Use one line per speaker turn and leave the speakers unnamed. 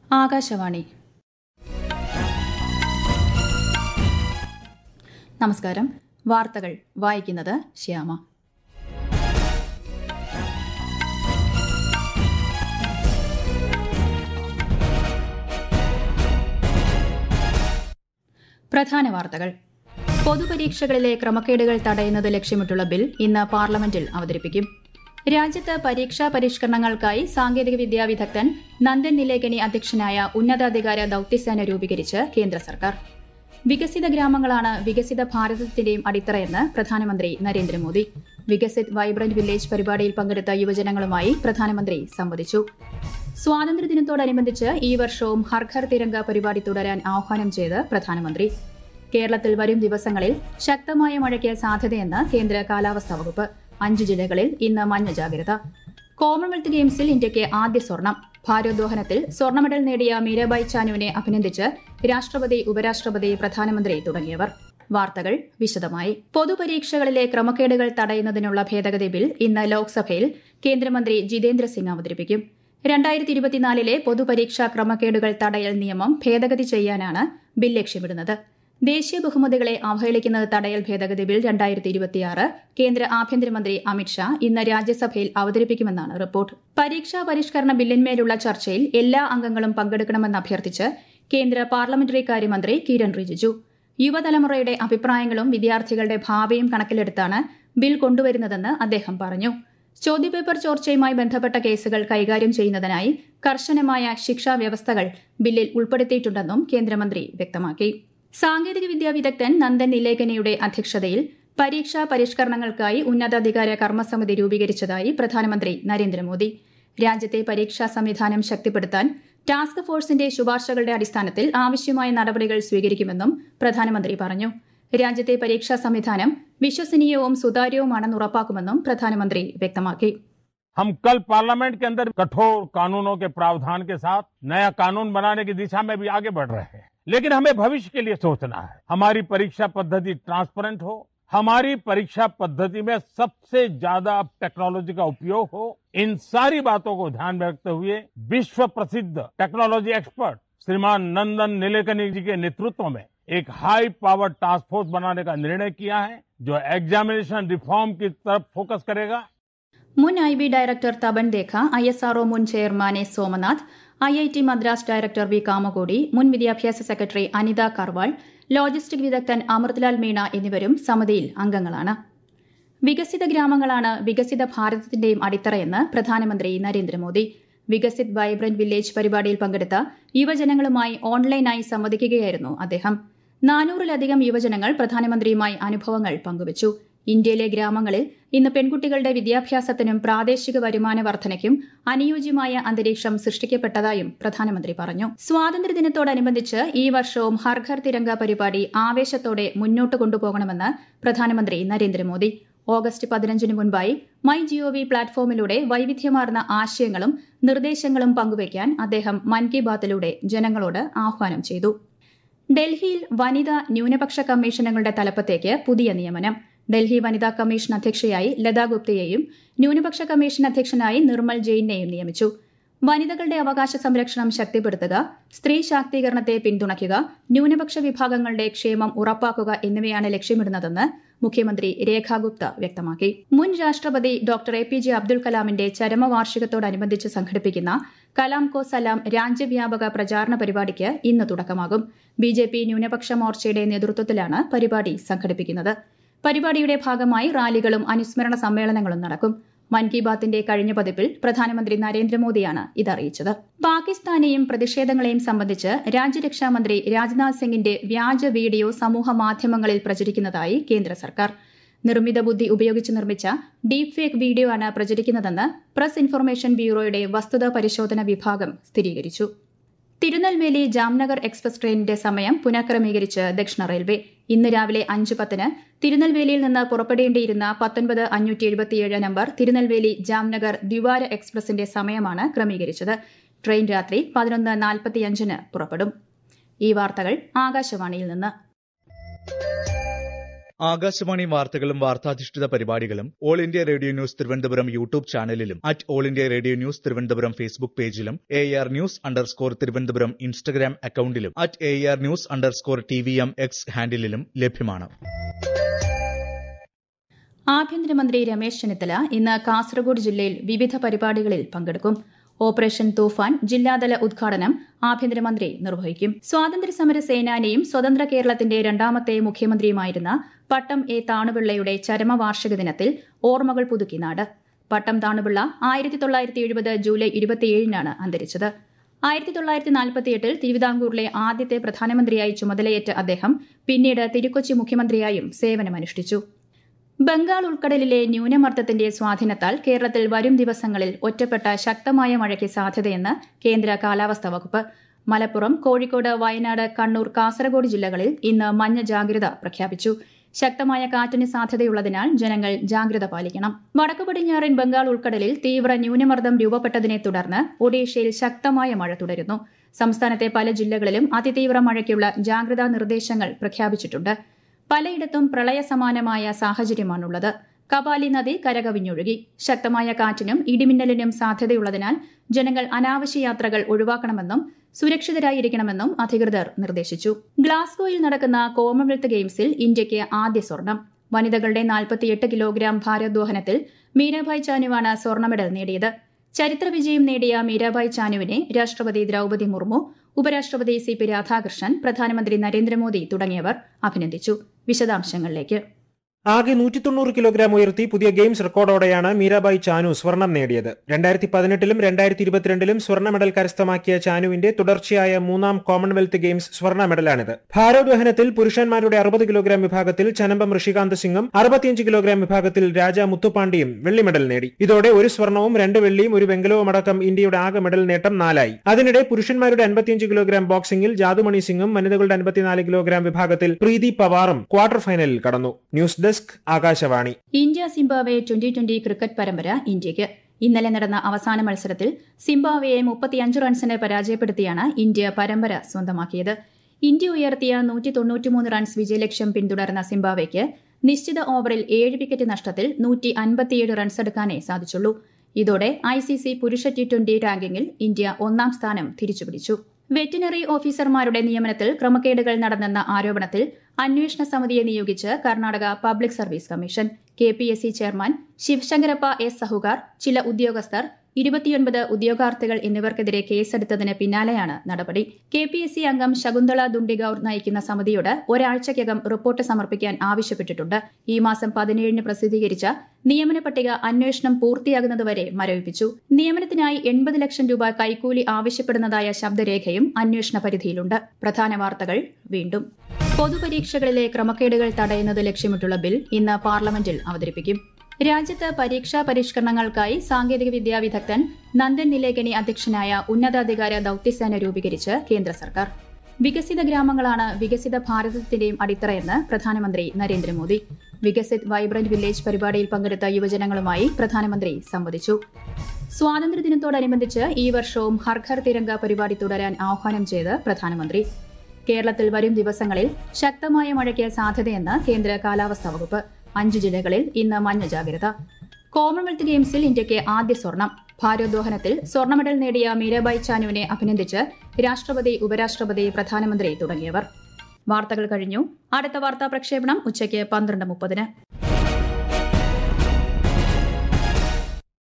ആകാശവാണി നമസ്കാരം വാർത്തകൾ വായിക്കുന്നത് ശ്യാമ പ്രധാന വാർത്തകൾ പൊതുപരീക്ഷകളിലെ ക്രമക്കേടുകൾ തടയുന്നത് ലക്ഷ്യമിട്ടുള്ള ബിൽ ഇന്ന് പാർലമെന്റിൽ അവതരിപ്പിക്കും രാജ്യത്ത് പരീക്ഷാ പരിഷ്കരണങ്ങൾക്കായി സാങ്കേതികവിദ്യാ വിദഗ്ധൻ നന്ദൻ നിലേകനി അധ്യക്ഷനായ ഉന്നതാധികാര ദൌത്യസേന രൂപീകരിച്ച് കേന്ദ്ര സർക്കാർ വികസിത ഗ്രാമങ്ങളാണ് വികസിത ഭാരതത്തിന്റെയും അടിത്തറയെന്ന് പ്രധാനമന്ത്രി നരേന്ദ്രമോദി വികസിത് വൈബ്രന്റ് വില്ലേജ് പരിപാടിയിൽ പങ്കെടുത്ത യുവജനങ്ങളുമായി പ്രധാനമന്ത്രി സംവദിച്ചു സ്വാതന്ത്ര്യദിനത്തോടനുബന്ധിച്ച് ഈ വർഷവും ഹർ ഘർ തിരങ്ക പരിപാടി തുടരാൻ ആഹ്വാനം ചെയ്ത് പ്രധാനമന്ത്രി കേരളത്തിൽ വരും ദിവസങ്ങളിൽ ശക്തമായ മഴയ്ക്ക് സാധ്യതയെന്ന് കേന്ദ്ര കാലാവസ്ഥാ വകുപ്പ് അഞ്ച് ജില്ലകളിൽ ഇന്ന് മഞ്ഞ ജാഗ്രത കോമൺവെൽത്ത് ഗെയിംസിൽ ഇന്ത്യയ്ക്ക് ആദ്യ സ്വർണം ഭാരോദ്വഹനത്തിൽ സ്വർണ്ണ മെഡൽ നേടിയ മീരാബായ് ചാനുവിനെ അഭിനന്ദിച്ച് രാഷ്ട്രപതി ഉപരാഷ്ട്രപതി പ്രധാനമന്ത്രി തുടങ്ങിയവർ വാർത്തകൾ വിശദമായി പൊതുപരീക്ഷകളിലെ ക്രമക്കേടുകൾ തടയുന്നതിനുള്ള ഭേദഗതി ബിൽ ഇന്ന് ലോക്സഭയിൽ കേന്ദ്രമന്ത്രി ജിതേന്ദ്ര സിംഗ് അവതരിപ്പിക്കും രണ്ടായിരത്തി ഇരുപത്തിനാലിലെ പൊതുപരീക്ഷാ ക്രമക്കേടുകൾ തടയൽ നിയമം ഭേദഗതി ചെയ്യാനാണ് ബിൽ ലക്ഷ്യമിടുന്നത് ദേശീയ ബഹുമതികളെ അവഹേളിക്കുന്നത് തടയൽ ഭേദഗതി ബിൽ രണ്ടായിരത്തി ഇരുപത്തിയാറ് കേന്ദ്ര ആഭ്യന്തരമന്ത്രി അമിത്ഷാ ഇന്ന് രാജ്യസഭയിൽ അവതരിപ്പിക്കുമെന്നാണ് റിപ്പോർട്ട് പരീക്ഷാ പരിഷ്കരണ ബില്ലിന്മേലുള്ള ചർച്ചയിൽ എല്ലാ അംഗങ്ങളും പങ്കെടുക്കണമെന്ന് അഭ്യർത്ഥിച്ച് കേന്ദ്ര പാർലമെന്ററി കാര്യമന്ത്രി കിരൺ റിജിജു യുവതലമുറയുടെ അഭിപ്രായങ്ങളും വിദ്യാർത്ഥികളുടെ ഭാവിയും കണക്കിലെടുത്താണ് ബിൽ കൊണ്ടുവരുന്നതെന്ന് അദ്ദേഹം പറഞ്ഞു ചോദ്യപേപ്പർ ചോർച്ചയുമായി ബന്ധപ്പെട്ട കേസുകൾ കൈകാര്യം ചെയ്യുന്നതിനായി കർശനമായ ശിക്ഷാ വ്യവസ്ഥകൾ ബില്ലിൽ ഉൾപ്പെടുത്തിയിട്ടുണ്ടെന്നും കേന്ദ്രമന്ത്രി വ്യക്തമാക്കി സാങ്കേതികവിദ്യാ വിദഗ്ധൻ നന്ദൻ നിലേകനയുടെ അധ്യക്ഷതയിൽ പരീക്ഷാ പരിഷ്കരണങ്ങൾക്കായി ഉന്നതാധികാര കർമ്മസമിതി രൂപീകരിച്ചതായി പ്രധാനമന്ത്രി നരേന്ദ്രമോദി രാജ്യത്തെ പരീക്ഷാ സംവിധാനം ശക്തിപ്പെടുത്താൻ ടാസ്ക് ഫോഴ്സിന്റെ ശുപാർശകളുടെ അടിസ്ഥാനത്തിൽ ആവശ്യമായ നടപടികൾ സ്വീകരിക്കുമെന്നും പ്രധാനമന്ത്രി പറഞ്ഞു രാജ്യത്തെ പരീക്ഷാ സംവിധാനം വിശ്വസനീയവും സുതാര്യവുമാണെന്ന് ഉറപ്പാക്കുമെന്നും പ്രധാനമന്ത്രി വ്യക്തമാക്കി
हम कल पार्लियामेंट के अंदर कठोर कानूनों के प्रावधान के साथ नया कानून बनाने की दिशा में भी आगे बढ़ रहे हैं लेकिन हमें भविष्य के लिए सोचना है हमारी परीक्षा पद्धति ट्रांसपेरेंट हो हमारी परीक्षा पद्धति में सबसे ज्यादा टेक्नोलॉजी का उपयोग हो इन सारी बातों को ध्यान में रखते हुए विश्व प्रसिद्ध टेक्नोलॉजी एक्सपर्ट श्रीमान नंदन नीलेकनी जी के नेतृत्व में एक हाई पावर टास्क फोर्स बनाने का निर्णय किया है जो एग्जामिनेशन रिफॉर्म की तरफ फोकस करेगा
മുൻ I B director Tapan Deka I S RO മുൻ chairman S Somanath I I T Madras director V Kamakoti മുൻ വിദ്യാഭ്യാസ സെക്രട്ടറി അനിത കർവാൾ ലോജിസ്റ്റിക് വിദഗ്ധൻ അമൃത്ലാൽ മീണ എന്നിവരും സമിതിയിൽ അംഗങ്ങളാണ് വികസിത ഗ്രാമങ്ങളാണ് വികസിത ഭാരതത്തിന്റെയും അടിത്തറയെന്ന് പ്രധാനമന്ത്രി നരേന്ദ്രമോദി വികസിത് വൈബ്രന്റ് വില്ലേജ് പരിപാടിയിൽ പങ്കെടുത്ത യുവജനങ്ങളുമായി ഓൺലൈനായി സംവദിക്കുകയായിരുന്നു അദ്ദേഹം നാനൂറിലധികം യുവജനങ്ങൾ പ്രധാനമന്ത്രിയുമായി അനുഭവങ്ങൾ പങ്കുവച്ചു ഇന്ത്യയിലെ ഗ്രാമങ്ങളിൽ ഇന്ന് പെൺകുട്ടികളുടെ വിദ്യാഭ്യാസത്തിനും പ്രാദേശിക വരുമാന വർധനയ്ക്കും അനുയോജ്യമായ അന്തരീക്ഷം സൃഷ്ടിക്കപ്പെട്ടതായും പ്രധാനമന്ത്രി പറഞ്ഞു സ്വാതന്ത്ര്യദിനത്തോടനുബന്ധിച്ച് ഈ വർഷവും ഹർ ഘർ തിരങ്ക പരിപാടി ആവേശത്തോടെ മുന്നോട്ട് കൊണ്ടുപോകണമെന്ന് പ്രധാനമന്ത്രി നരേന്ദ്രമോദി ഓഗസ്റ്റ് പതിനഞ്ചിന് മുൻപായി മൈ ജിഒവി പ്ലാറ്റ്ഫോമിലൂടെ വൈവിധ്യമാർന്ന ആശയങ്ങളും നിർദ്ദേശങ്ങളും പങ്കുവയ്ക്കാൻ അദ്ദേഹം മൻ കി ബാത്തിലൂടെ ജനങ്ങളോട് ആഹ്വാനം ചെയ്തു ഡൽഹിയിൽ വനിതാ ന്യൂനപക്ഷ കമ്മീഷനുകളുടെ തലപ്പത്തേക്ക് പുതിയ നിയമനം ഡൽഹി വനിതാ കമ്മീഷൻ അധ്യക്ഷയായി ലതാ ഗുപ്തയെയും ന്യൂനപക്ഷ കമ്മീഷൻ അധ്യക്ഷനായി നിർമ്മൽ ജെയിനെയും നിയമിച്ചു വനിതകളുടെ അവകാശ സംരക്ഷണം ശക്തിപ്പെടുത്തുക സ്ത്രീ ശാക്തീകരണത്തെ പിന്തുണയ്ക്കുക ന്യൂനപക്ഷ വിഭാഗങ്ങളുടെ ക്ഷേമം ഉറപ്പാക്കുക എന്നിവയാണ് ലക്ഷ്യമിടുന്നതെന്ന് മുഖ്യമന്ത്രി രേഖാ ഗുപ്ത വ്യക്തമാക്കി മുൻ രാഷ്ട്രപതി doctor A P J Abdul കലാമിന്റെ ചരമവാർഷികത്തോടനുബന്ധിച്ച് സംഘടിപ്പിക്കുന്ന കലാം കോ സലാം രാജ്യവ്യാപക പ്രചാരണ പരിപാടിക്ക് ഇന്ന് തുടക്കമാകും ബി ജെ പി ന്യൂനപക്ഷ മോർച്ചയുടെ നേതൃത്വത്തിലാണ് പരിപാടി സംഘടിപ്പിക്കുന്നത് പരിപാടിയുടെ ഭാഗമായി റാലികളും അനുസ്മരണ സമ്മേളനങ്ങളും നടക്കും മൻ കി ബാത്തിന്റെ കഴിഞ്ഞ പതിപ്പിൽ പ്രധാനമന്ത്രി നരേന്ദ്രമോദിയാണ് ഇതറിയിച്ചത് പാകിസ്ഥാനെയും പ്രതിഷേധങ്ങളെയും സംബന്ധിച്ച് രാജ്യരക്ഷാമന്ത്രി രാജ്നാഥ് സിംഗിന്റെ വ്യാജ വീഡിയോ സമൂഹ മാധ്യമങ്ങളിൽ പ്രചരിക്കുന്നതായി കേന്ദ്ര സർക്കാർ നിർമ്മിത ബുദ്ധി ഉപയോഗിച്ച് നിർമ്മിച്ച ഡീപ് ഫേക്ക് വീഡിയോ ആണ് പ്രചരിക്കുന്നതെന്ന് പ്രസ് ഇൻഫർമേഷൻ ബ്യൂറോയുടെ വസ്തുതാ പരിശോധന വിഭാഗം സ്ഥിരീകരിച്ചു തിരുനെൽവേലി ജാംനഗർ എക്സ്പ്രസ് ട്രെയിനിന്റെ സമയം പുനഃക്രമീകരിച്ച് ദക്ഷിണ റെയിൽവേ ഇന്ന് രാവിലെ അഞ്ച് പത്തിന് തിരുനെൽവേലിയിൽ നിന്ന് പുറപ്പെടേണ്ടിയിരുന്ന പത്തൊൻപത് അഞ്ഞൂറ്റി എഴുപത്തിയേഴ് നമ്പർ തിരുനെൽവേലി ജാംനഗർ ദ്വിവാര എക്സ്പ്രസിന്റെ സമയമാണ് ക്രമീകരിച്ചത് ട്രെയിൻ രാത്രി പതിനൊന്ന് നാൽപ്പത്തിയഞ്ചിന് പുറപ്പെടും ഈ വാർത്തകൾ ആകാശവാണിയിൽ നിന്ന്
ആകാശവാണി വാർത്തകളും വാർത്താധിഷ്ഠിത പരിപാടികളും all India radio news Thiruvananthapuram YouTube ചാനലിലും at all India radio news Thiruvananthapuram Facebook പേജിലും A R news underscore Thiruvananthapuram Instagram അക്കൌണ്ടിലും at A R news underscore T V M X ഹാൻഡിലും ലഭ്യമാണ്
ആഭ്യന്തരമന്ത്രി രമേശ് ചെന്നിത്തല ഇന്ന് കാസർഗോഡ് ജില്ലയിൽ വിവിധ പരിപാടികളിൽ പങ്കെടുക്കും ഓപ്പറേഷൻ തൂഫാൻ ജില്ലാതല ഉദ്ഘാടനം ആഭ്യന്തരമന്ത്രി നിർവഹിക്കും സ്വാതന്ത്ര്യസമര സേനാനിയും സ്വതന്ത്ര കേരളത്തിന്റെ രണ്ടാമത്തെ മുഖ്യമന്ത്രിയുമായിരുന്ന പട്ടം എ താണുപിള്ളയുടെ ചരമവാർഷിക ദിനത്തിൽ ഓർമ്മകൾ പുതുക്കി നാട് പട്ടം താണുപിള്ള ആയിരത്തി തൊള്ളായിരത്തി എഴുപത് ജൂലൈ ഇരുപത്തിയേഴിനാണ് അന്തരിച്ചത് ആയിരത്തി തൊള്ളായിരത്തി നാൽപ്പത്തിയെട്ടിൽ തിരുവിതാംകൂറിലെ ആദ്യത്തെ പ്രധാനമന്ത്രിയായി ചുമതലയേറ്റ അദ്ദേഹം പിന്നീട് തിരുക്കൊച്ചി മുഖ്യമന്ത്രിയായും സേവനമനുഷ്ഠിച്ചു ബംഗാൾ ഉൾക്കടലിലെ ന്യൂനമർദ്ദത്തിന്റെ സ്വാധീനത്താൽ കേരളത്തിൽ വരും ദിവസങ്ങളിൽ ഒറ്റപ്പെട്ട ശക്തമായ മഴയ്ക്ക് സാധ്യതയെന്ന് കേന്ദ്ര കാലാവസ്ഥാ വകുപ്പ് മലപ്പുറം കോഴിക്കോട് വയനാട് കണ്ണൂർ കാസർഗോഡ് ജില്ലകളിൽ ഇന്ന് മഞ്ഞ ജാഗ്രത പ്രഖ്യാപിച്ചു ശക്തമായ കാറ്റിന് സാധ്യതയുള്ളതിനാൽ ജനങ്ങൾ ജാഗ്രത പാലിക്കണം വടക്കു പടിഞ്ഞാറൻ ബംഗാൾ ഉൾക്കടലിൽ തീവ്ര ന്യൂനമർദ്ദം രൂപപ്പെട്ടതിനെ തുടർന്ന് ഒഡീഷയിൽ ശക്തമായ മഴ തുടരുന്നു സംസ്ഥാനത്തെ പല ജില്ലകളിലും അതിതീവ്ര മഴയ്ക്കുള്ള ജാഗ്രതാ നിർദ്ദേശങ്ങൾ പ്രഖ്യാപിച്ചിട്ടുണ്ട് പലയിടത്തും പ്രളയസമാനമായ സാഹചര്യമാണുള്ളത് കപാലി നദി കരകവിഞ്ഞൊഴുകി ശക്തമായ കാറ്റിനും ഇടിമിന്നലിനും സാധ്യതയുള്ളതിനാൽ ജനങ്ങൾ അനാവശ്യ യാത്രകൾ ഒഴിവാക്കണമെന്നും സുരക്ഷിതരായിരിക്കണമെന്നും അധികൃതർ നിർദ്ദേശിച്ചു ഗ്ലാസ്ഗോയിൽ നടക്കുന്ന കോമൺവെൽത്ത് ഗെയിംസിൽ ഇന്ത്യയ്ക്ക് ആദ്യ സ്വർണം വനിതകളുടെ നാൽപ്പത്തിയെട്ട് കിലോഗ്രാം ഭാരോദ്വഹനത്തിൽ മീരാഭായ് ചാനുവാണ് സ്വർണ്ണ മെഡൽ നേടിയത് ചരിത്ര വിജയം നേടിയ മീരാഭായ് ചാനുവിനെ രാഷ്ട്രപതി ദ്രൌപതി മുർമു ഉപരാഷ്ട്രപതി സി പി രാധാകൃഷ്ണൻ പ്രധാനമന്ത്രി നരേന്ദ്രമോദി തുടങ്ങിയവർ അഭിനന്ദിച്ചു വിശദാംശങ്ങളിലേക്ക്
ആകെ നൂറ്റി തൊണ്ണൂറ് കിലോഗ്രാം ഉയർത്തി പുതിയ ഗെയിംസ് റെക്കോർഡോടെയാണ് മീരാബായി ചാനു സ്വർണം നേടിയത് രണ്ടായിരത്തി പതിനെട്ടിലും രണ്ടായിരത്തി ഇരുപത്തിരണ്ടിലും സ്വർണ്ണ മെഡൽ കരസ്ഥമാക്കിയ ചാനുവിന്റെ തുടർച്ചയായ മൂന്നാം കോമൺവെൽത്ത് ഗെയിംസ് സ്വർണ്ണ മെഡലാണിത് ഭാരോദ്വഹനത്തിൽ പുരുഷന്മാരുടെ അറുപത് കിലോഗ്രാം വിഭാഗത്തിൽ ചനമ്പം ഋഷികാന്ത് സിംഗും അറുപത്തിയഞ്ച് കിലോഗ്രാം വിഭാഗത്തിൽ രാജ മുത്തുപാണ്ഡിയും വെള്ളി മെഡൽ നേടി ഇതോടെ ഒരു സ്വർണവും രണ്ട് വെള്ളിയും ഒരു വെങ്കലവും അടക്കം ഇന്ത്യയുടെ ആകെ മെഡൽ നേട്ടം നാലായി അതിനിടെ പുരുഷന്മാരുടെ അൻപത്തിയഞ്ച് കിലോഗ്രാം ബോക്സിംഗിൽ ജാദുമണി സിംഗും വനിതകളുടെ അൻപത്തിനാല് കിലോഗ്രാം വിഭാഗത്തിൽ പ്രീതി പവാറും ക്വാർട്ടർ ഫൈനലിൽ കടന്നു news desk Akashvani
India Zimbabwe twenty twenty cricket പരമ്പര ഇന്ത്യയ്ക്ക് ഇന്നലെ നടന്ന അവസാന മത്സരത്തിൽ സിംബാബ്വെയെ മുപ്പത്തിയഞ്ച് റൺസിന് പരാജയപ്പെടുത്തിയാണ് ഇന്ത്യ പരമ്പര സ്വന്തമാക്കിയത് ഇന്ത്യ ഉയർത്തിയ നൂറ്റി തൊണ്ണൂറ്റിമൂന്ന് റൺസ് വിജയലക്ഷ്യം പിന്തുടർന്ന സിംബാബ്വെയ്ക്ക് നിശ്ചിത ഓവറിൽ ഏഴ് വിക്കറ്റ് നഷ്ടത്തിൽ നൂറ്റി അൻപത്തിയേഴ് റൺസ് എടുക്കാനേ സാധിച്ചുള്ളൂ ഇതോടെ ഐ സി സി പുരുഷ ടി ട്വന്റി റാങ്കിങ്ങിൽ ഇന്ത്യ ഒന്നാം സ്ഥാനം തിരിച്ചുപിടിച്ചു വെറ്റിനറി ഓഫീസർമാരുടെ നിയമനത്തിൽ ക്രമക്കേടുകൾ നടന്നെന്ന ആരോപണത്തിൽ അന്വേഷണ സമിതിയെ നിയോഗിച്ച് Karnataka public service commission K P S C chairman Shivashankarappa S Sahukar ചില ഉദ്യോഗസ്ഥർ ഇരുപത്തിയൊൻപത് ഉദ്യോഗാർത്ഥികൾ എന്നിവർക്കെതിരെ കേസെടുത്തതിന് പിന്നാലെയാണ് നടപടി കെ പി എസ് സി അംഗം ശകുന്തള ദുണ്ടിഗൌർ നയിക്കുന്ന സമിതിയോട് ഒരാഴ്ചയ്ക്കകം റിപ്പോർട്ട് സമർപ്പിക്കാൻ ആവശ്യപ്പെട്ടിട്ടുണ്ട് ഈ മാസം പതിനേഴിന് പ്രസിദ്ധീകരിച്ച നിയമന പട്ടിക അന്വേഷണം പൂർത്തിയാകുന്നതുവരെ മരവിപ്പിച്ചു നിയമനത്തിനായി എൺപത് ലക്ഷം രൂപ കൈക്കൂലി ആവശ്യപ്പെടുന്നതായ ശബ്ദരേഖയും അന്വേഷണ പരിധിയിലുണ്ട് പ്രധാന വാർത്തകൾ വീണ്ടും പൊതുപരീക്ഷകളിലെ ക്രമക്കേടുകൾ തടയുന്നത് ലക്ഷ്യമിട്ടുള്ള ബിൽ ഇന്ന് പാർലമെന്റിൽ അവതരിപ്പിക്കും രാജ്യത്ത് പരീക്ഷാ പരിഷ്കരണങ്ങൾക്കായി സാങ്കേതിക വിദ്യാ വിദഗ്ധൻ നന്ദൻ നിലേകനി അധ്യക്ഷനായ ഉന്നതാധികാര ദൌത്യസേന രൂപീകരിച്ച് കേന്ദ്ര സർക്കാർ വികസിത ഗ്രാമങ്ങളാണ് വികസിത ഭാരതത്തിന്റെയും അടിത്തറയെന്ന് പ്രധാനമന്ത്രി നരേന്ദ്രമോദി വികസിത് വൈബ്രന്റ് വില്ലേജ് പരിപാടിയിൽ പങ്കെടുത്ത യുവജനങ്ങളുമായി പ്രധാനമന്ത്രി സംവദിച്ചു സ്വാതന്ത്ര്യദിനത്തോടനുബന്ധിച്ച് ഈ വർഷവും ഹർ ഘർ തിരങ്ക പരിപാടി തുടരാൻ ആഹ്വാനം ചെയ്ത് പ്രധാനമന്ത്രി കേരളത്തിൽ വരും ദിവസങ്ങളിൽ ശക്തമായ മഴയ്ക്ക് സാധ്യതയെന്ന് കേന്ദ്ര കാലാവസ്ഥാ വകുപ്പ് അഞ്ച് ജില്ലകളിൽ ഇന്ന് മഞ്ഞ ജാഗ്രത കോമൺവെൽത്ത് ഗെയിംസിൽ ഇന്ത്യയ്ക്ക് ആദ്യ സ്വർണം ഭാരോദ്വഹനത്തിൽ സ്വർണ്ണ മെഡൽ നേടിയ മീരാബായ് ചാനുവിനെ അഭിനന്ദിച്ച് രാഷ്ട്രപതി ഉപരാഷ്ട്രപതി പ്രധാനമന്ത്രി തുടങ്ങിയവർ വാർത്തകൾ കഴിഞ്ഞു അടുത്ത വാർത്താ പ്രക്ഷേപണം ഉച്ചയ്ക്ക് പന്ത്രണ്ട് മുപ്പതിന്